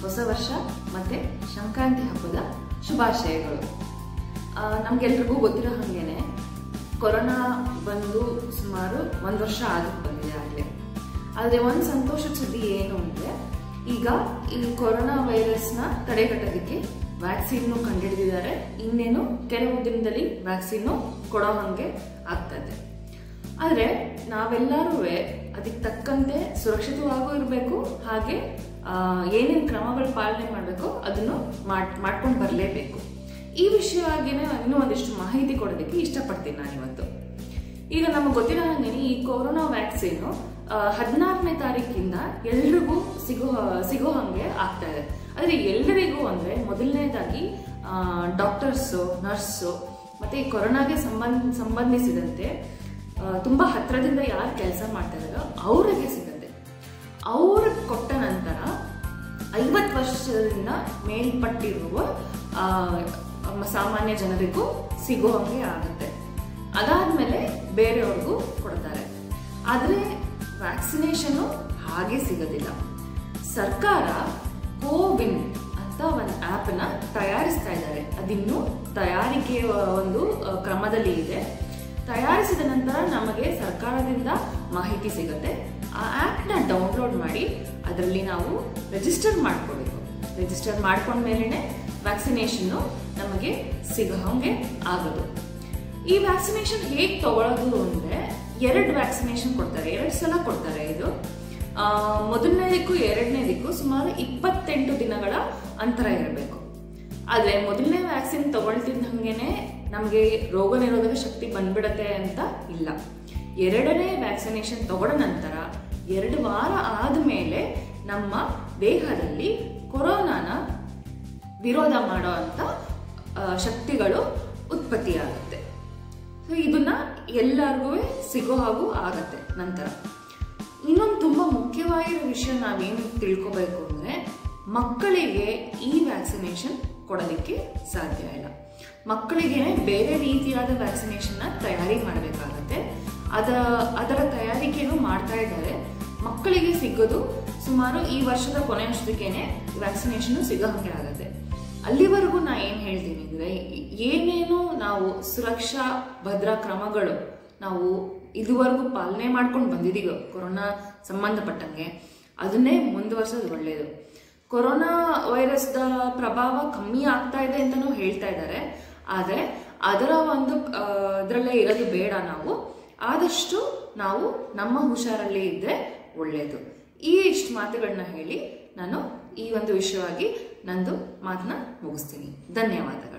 ಹೊಸ ವರ್ಷ ಮತ್ತೆ ಸಂಕ್ರಾಂತಿ ಹಬ್ಬದ ಶುಭಾಶಯಗಳು ಆ, ನಮ್ಗೆಲ್ರಿಗೂ ಗೊತ್ತಿರೋ ಹಾಗೇನೆ ಕೊರೋನಾ ಬಂದು ಸುಮಾರು ಒಂದು ವರ್ಷ ಆಗಕ್ಕೆ ಬಂದಿದೆ ಆಗಲೇ ಆದರೆ ಒಂದು ಸಂತೋಷದ ಸುದ್ದಿ ಏನು ಅಂದರೆ ಈಗ ಈ ಕೊರೋನಾ ವೈರಸ್ನ ತಡೆಗಟ್ಟೋದಕ್ಕೆ ವ್ಯಾಕ್ಸಿನ್ನು ಕಂಡುಹಿಡಿದಿದ್ದಾರೆ ಇನ್ನೇನು ಕೆಲವು ದಿನದಲ್ಲಿ ವ್ಯಾಕ್ಸಿನ್ನು ಕೊಡೋ ಹಾಗೆ ಆಗ್ತದೆ ಆದರೆ ನಾವೆಲ್ಲರೂ ಅದಕ್ಕೆ ತಕ್ಕಂತೆ ಸುರಕ್ಷಿತವಾಗೂ ಇರಬೇಕು ಹಾಗೆ ಏನೇನು ಕ್ರಮಗಳು ಪಾಲನೆ ಮಾಡಬೇಕು ಅದನ್ನು ಮಾಡ್ ಮಾಡ್ಕೊಂಡು ಬರಲೇಬೇಕು ಈ ವಿಷಯವಾಗಿನೇ ಇನ್ನೂ ಒಂದಿಷ್ಟು ಮಾಹಿತಿ ಕೊಡೋದಕ್ಕೆ ಇಷ್ಟಪಡ್ತೀನಿ ನಾನು ಇವತ್ತು ಈಗ ನಮಗೆ ಗೊತ್ತಿರೋ ಹಾಗೆ ಈ ಕೊರೋನಾ ವ್ಯಾಕ್ಸಿನ್ ಹದಿನಾರನೇ ತಾರೀಕಿಂದ ಎಲ್ರಿಗೂ ಸಿಗೋ ಸಿಗೋ ಹಾಗೆ ಆಗ್ತಾ ಇದೆ ಆದರೆ ಎಲ್ಲರಿಗೂ ಅಂದರೆ ಮೊದಲನೇದಾಗಿ ಡಾಕ್ಟರ್ಸು ನರ್ಸು ಮತ್ತು ಈ ಕೊರೋನಾಗೆ ಸಂಬಂಧ ಸಂಬಂಧಿಸಿದಂತೆ ಆ, ತುಂಬಾ ಹತ್ರದಿಂದ ಯಾರು ಕೆಲಸ ಮಾಡ್ತಾ ಇದ್ದಾರೋ ಅವರಿಗೆ ಸಿಗುತ್ತೆ ಅವ್ರಿಗೆ ಕೊಟ್ಟ ನಂತರ ಐವತ್ತು ವರ್ಷದಿಂದ ಮೇಲ್ಪಟ್ಟಿರುವ ಆ, ಮ- ಸಾಮಾನ್ಯ ಜನರಿಗೂ ಸಿಗೋ ಹಾಗೆ ಆಗುತ್ತೆ ಅದಾದ್ಮೇಲೆ ಬೇರೆಯವ್ರಿಗೂ ಕೊಡ್ತಾರೆ ಆದರೆ ವ್ಯಾಕ್ಸಿನೇಷನ್ನು ಹಾಗೆ ಸಿಗೋದಿಲ್ಲ ಸರ್ಕಾರ ಕೋವಿನ್ ಅಂತ ಒಂದು ಆ್ಯಪನ್ನ ತಯಾರಿಸ್ತಾ ಇದ್ದಾರೆ ಅದಿನ್ನೂ ತಯಾರಿಕೆಯ ಒಂದು ಆ, ಕ್ರಮದಲ್ಲಿ ಇದೆ ತಯಾರಿಸಿದ ನಂತರ ನಮಗೆ ಸರ್ಕಾರದಿಂದ ಮಾಹಿತಿ ಸಿಗುತ್ತೆ ಆ ಆ್ಯಪ್ನ ಡೌನ್ಲೋಡ್ ಮಾಡಿ ಅದರಲ್ಲಿ ನಾವು ರಿಜಿಸ್ಟರ್ ಮಾಡ್ಕೋಬೇಕು ರಿಜಿಸ್ಟರ್ ಮಾಡ್ಕೊಂಡ್ಮೇಲೆ ವ್ಯಾಕ್ಸಿನೇಷನ್ನು ನಮಗೆ ಸಿಗೋ ಹಾಗೆ ಆಗೋದು ಈ ವ್ಯಾಕ್ಸಿನೇಷನ್ ಹೇಗೆ ತಗೊಳ್ಳೋದು ಅಂದರೆ ಎರಡು ವ್ಯಾಕ್ಸಿನೇಷನ್ ಕೊಡ್ತಾರೆ ಎರಡು ಸಲ ಕೊಡ್ತಾರೆ ಇದು ಆ, ಮೊದಲನೇದಕ್ಕೂ ಎರಡನೇದಕ್ಕೂ ಸುಮಾರು ಇಪ್ಪತ್ತೆಂಟು ದಿನಗಳ ಅಂತರ ಇರಬೇಕು ಆದರೆ ಮೊದಲನೇ ವ್ಯಾಕ್ಸಿನ್ ತಗೊಳ್ತಿದ್ದಂಗೆನೆ ನಮಗೆ ರೋಗ ನಿರೋಧಕ ಶಕ್ತಿ ಬಂದ್ಬಿಡತ್ತೆ ಅಂತ ಇಲ್ಲ ಎರಡನೇ ವ್ಯಾಕ್ಸಿನೇಷನ್ ತಗೊಂಡ ನಂತರ ಎರಡು ವಾರ ಆದಮೇಲೆ ನಮ್ಮ ದೇಹದಲ್ಲಿ ಕೊರೋನಾನ ವಿರೋಧ ಮಾಡೋ ಅಂಥ ಆ, ಶಕ್ತಿಗಳು ಉತ್ಪತ್ತಿಯಾಗುತ್ತೆ ಸೊ ಇದನ್ನ ಎಲ್ಲರಿಗೂ ಸಿಗೋ ಹಾಗೂ ಆಗತ್ತೆ ನಂತರ ಇನ್ನೊಂದು ತುಂಬಾ ಮುಖ್ಯವಾಗಿರೋ ವಿಷಯ ನಾವೇನು ತಿಳ್ಕೊಬೇಕು ಅಂದ್ರೆ ಮಕ್ಕಳಿಗೆ ಈ ವ್ಯಾಕ್ಸಿನೇಷನ್ ಕೊಡಲಿಕ್ಕೆ ಸಾಧ್ಯ ಇಲ್ಲ ಮಕ್ಕಳಿಗೆ ಬೇರೆ ರೀತಿಯಾದ ವ್ಯಾಕ್ಸಿನೇಷನ್ನ ತಯಾರಿ ಮಾಡಬೇಕಾಗತ್ತೆ ಅದ ಅದರ ತಯಾರಿಕೆಯನ್ನು ಮಾಡ್ತಾ ಇದ್ದಾರೆ ಮಕ್ಕಳಿಗೆ ಸಿಗೋದು ಸುಮಾರು ಈ ವರ್ಷದ ಕೊನೆಯಷ್ಟಕ್ಕೇನೆ ವ್ಯಾಕ್ಸಿನೇಷನ್ ಸಿಗೋ ಹಾಗೆ ಆಗುತ್ತೆ ಅಲ್ಲಿವರೆಗೂ ನಾ ಏನು ಹೇಳ್ತೀನಿ ಅಂದರೆ ಏನೇನು ನಾವು ಸುರಕ್ಷಾ ಭದ್ರಾ ಕ್ರಮಗಳು ನಾವು ಇದುವರೆಗೂ ಪಾಲನೆ ಮಾಡ್ಕೊಂಡು ಬಂದಿದ್ದೀವೋ ಕೊರೋನಾ ಸಂಬಂಧಪಟ್ಟಂಗೆ ಅದನ್ನೇ ಮುಂದುವರ್ಸೋದು ಒಳ್ಳೆಯದು ಕೊರೋನಾ ವೈರಸ್ದ ಪ್ರಭಾವ ಕಮ್ಮಿ ಆಗ್ತಾ ಇದೆ ಅಂತಲೂ ಹೇಳ್ತಾ ಇದ್ದಾರೆ ಆದರೆ ಅದರ ಒಂದು ಇದರಲ್ಲೇ ಇರೋದು ಬೇಡ ನಾವು ಆದಷ್ಟು ನಾವು ನಮ್ಮ ಹುಷಾರಲ್ಲಿ ಇದ್ದರೆ ಒಳ್ಳೆಯದು ಈ ಇಷ್ಟು ಮಾತುಗಳನ್ನ ಹೇಳಿ ನಾನು ಈ ಒಂದು ವಿಷಯವಾಗಿ ನಂದು ಮಾತನ್ನ ಮುಗಿಸ್ತೀನಿ ಧನ್ಯವಾದ